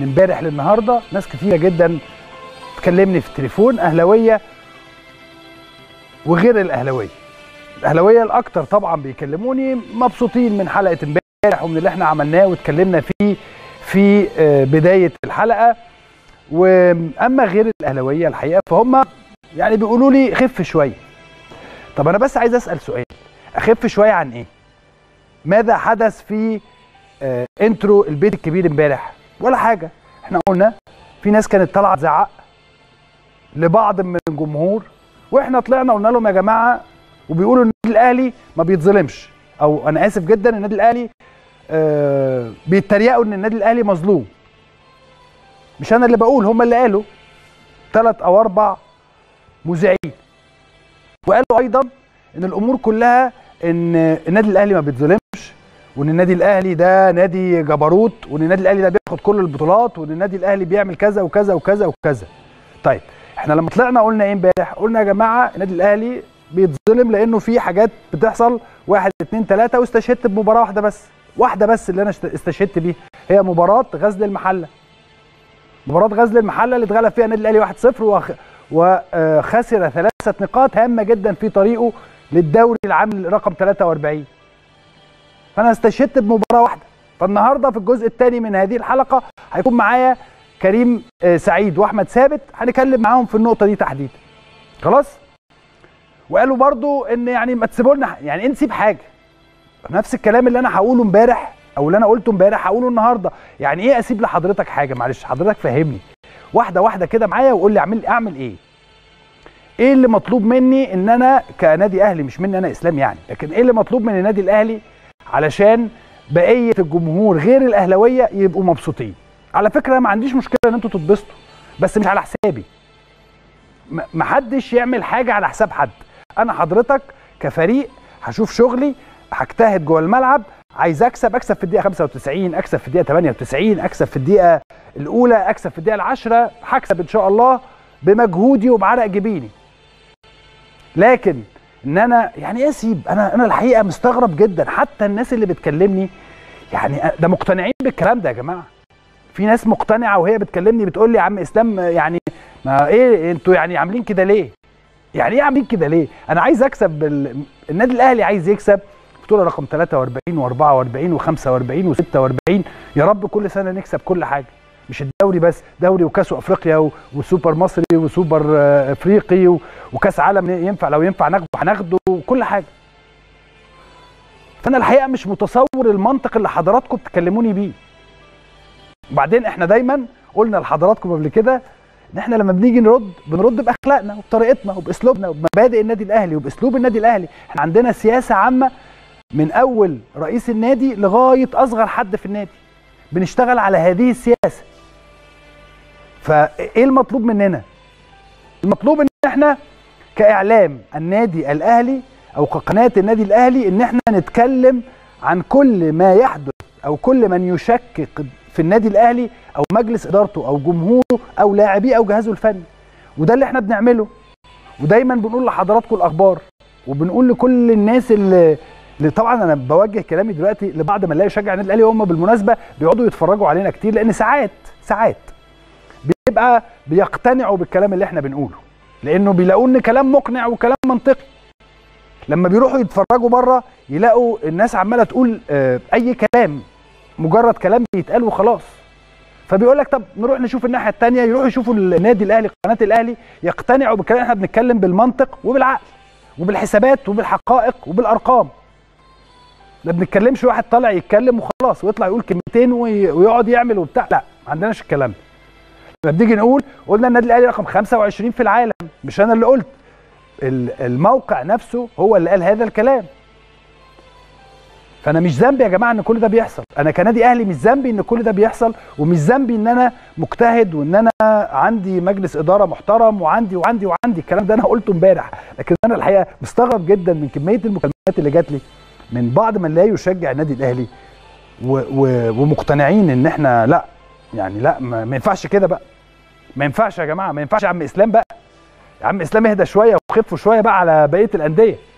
امبارح للنهارده ناس كتيره جدا تكلمني في التليفون اهلاويه وغير الاهلاويه الاهلاويه الاكتر طبعا بيكلموني مبسوطين من حلقه امبارح ومن اللي احنا عملناه واتكلمنا فيه في آه، بدايه الحلقه واما غير الاهلاويه الحقيقه فهم يعني بيقولوا لي خف شويه طب انا بس عايز اسال سؤال اخف شويه عن ايه ماذا حدث في آه، انترو البيت الكبير امبارح ولا حاجه احنا قلنا في ناس كانت طالعه تزعق لبعض من الجمهور واحنا طلعنا قلنا لهم يا جماعه وبيقولوا ان النادي الاهلي ما بيتظلمش او انا اسف جدا النادي الاهلي آه بيتريقوا ان النادي الاهلي مظلوم مش انا اللي بقول هم اللي قالوا ثلاث او اربع مذيعين وقالوا ايضا ان الامور كلها ان النادي الاهلي ما بيتظلمش وان النادي الاهلي ده نادي جبروت وان النادي الاهلي ده بياخد كل البطولات وان النادي الاهلي بيعمل كذا وكذا وكذا وكذا طيب احنا لما طلعنا قلنا ايه امبارح قلنا يا جماعه النادي الاهلي بيتظلم لانه في حاجات بتحصل واحد اتنين تلاته واستشهدت بمباراه واحده بس واحده بس اللي انا اشت- استشهدت بيها هي مباراه غزل المحله مباراه غزل المحله اللي اتغلب فيها النادي الاهلي 1-0 وخ- وخسر ثلاثه نقاط هامه جدا في طريقه للدوري العام رقم 43 فانا استشهدت بمباراه واحده فالنهارده في الجزء الثاني من هذه الحلقه هيكون معايا كريم آه، سعيد واحمد ثابت هنتكلم معاهم في النقطه دي تحديدا خلاص وقالوا برضو ان يعني ما تسيبوا لنا يعني نسيب حاجه نفس الكلام اللي انا هقوله امبارح او اللي انا قلته امبارح هقوله النهارده يعني ايه اسيب لحضرتك حاجه معلش حضرتك فهمني واحده واحده كده معايا وقول لي اعمل اعمل ايه ايه اللي مطلوب مني ان انا كنادي اهلي مش مني انا اسلام يعني لكن ايه اللي مطلوب من النادي الاهلي علشان بقيه الجمهور غير الاهلاويه يبقوا مبسوطين على فكره ما عنديش مشكله ان انتوا تتبسطوا بس مش على حسابي م- محدش يعمل حاجه على حساب حد انا حضرتك كفريق هشوف شغلي هجتهد جوه الملعب عايز اكسب اكسب في الدقيقه 95 اكسب في الدقيقه 98 اكسب في الدقيقه الاولى اكسب في الدقيقه العاشره هكسب ان شاء الله بمجهودي وبعرق جبيني لكن ان انا يعني ايه اسيب انا انا الحقيقه مستغرب جدا حتى الناس اللي بتكلمني يعني ده مقتنعين بالكلام ده يا جماعه في ناس مقتنعه وهي بتكلمني بتقول لي يا عم اسلام يعني ما ايه انتوا يعني عاملين كده ليه يعني ايه عاملين كده ليه انا عايز اكسب ال... النادي الاهلي عايز يكسب بطوله رقم 43 و44 و45 و46 يا رب كل سنه نكسب كل حاجه مش الدوري بس دوري وكاس افريقيا و- وسوبر مصري وسوبر آه، افريقي و- وكاس عالم ينفع لو ينفع ناخده هناخده وكل حاجه فانا الحقيقه مش متصور المنطق اللي حضراتكم بتكلموني بيه وبعدين احنا دايما قلنا لحضراتكم قبل كده ان احنا لما بنيجي نرد بنرد باخلاقنا وبطريقتنا وباسلوبنا وبمبادئ النادي الاهلي وباسلوب النادي الاهلي احنا عندنا سياسه عامه من اول رئيس النادي لغايه اصغر حد في النادي بنشتغل على هذه السياسه فايه المطلوب مننا المطلوب ان احنا كاعلام النادي الاهلي او كقناه النادي الاهلي ان احنا نتكلم عن كل ما يحدث او كل من يشكك في النادي الاهلي او مجلس ادارته او جمهوره او لاعبيه او جهازه الفني وده اللي احنا بنعمله ودايما بنقول لحضراتكم الاخبار وبنقول لكل الناس اللي اللي طبعا انا بوجه كلامي دلوقتي لبعض من لا يشجع النادي الاهلي وهم بالمناسبه بيقعدوا يتفرجوا علينا كتير لان ساعات ساعات بيبقى بيقتنعوا بالكلام اللي احنا بنقوله لانه بيلاقوا ان كلام مقنع وكلام منطقي لما بيروحوا يتفرجوا بره يلاقوا الناس عماله تقول آه، اي كلام مجرد كلام بيتقال وخلاص فبيقول لك طب نروح نشوف الناحيه الثانيه يروحوا يشوفوا النادي الاهلي قناه الاهلي يقتنعوا بالكلام احنا بنتكلم بالمنطق وبالعقل وبالحسابات وبالحقائق وبالارقام ما بنتكلمش واحد طالع يتكلم وخلاص ويطلع يقول كلمتين وي- ويقعد يعمل وبتاع لا ما عندناش الكلام ده لما بنيجي نقول قلنا النادي الاهلي رقم 25 في العالم مش انا اللي قلت ال- الموقع نفسه هو اللي قال هذا الكلام فانا مش ذنبي يا جماعه ان كل ده بيحصل انا كنادي اهلي مش ذنبي ان كل ده بيحصل ومش ذنبي ان انا مجتهد وان انا عندي مجلس اداره محترم وعندي وعندي وعندي الكلام ده انا قلته امبارح لكن انا الحقيقه مستغرب جدا من كميه المكالمات اللي جات لي من بعض من لا يشجع النادي الاهلي و و ومقتنعين ان احنا لا يعني لا ما, ما ينفعش كده بقى ما ينفعش يا جماعه ما ينفعش يا عم اسلام بقى يا عم اسلام اهدى شويه وخفوا شويه بقى على بقيه الانديه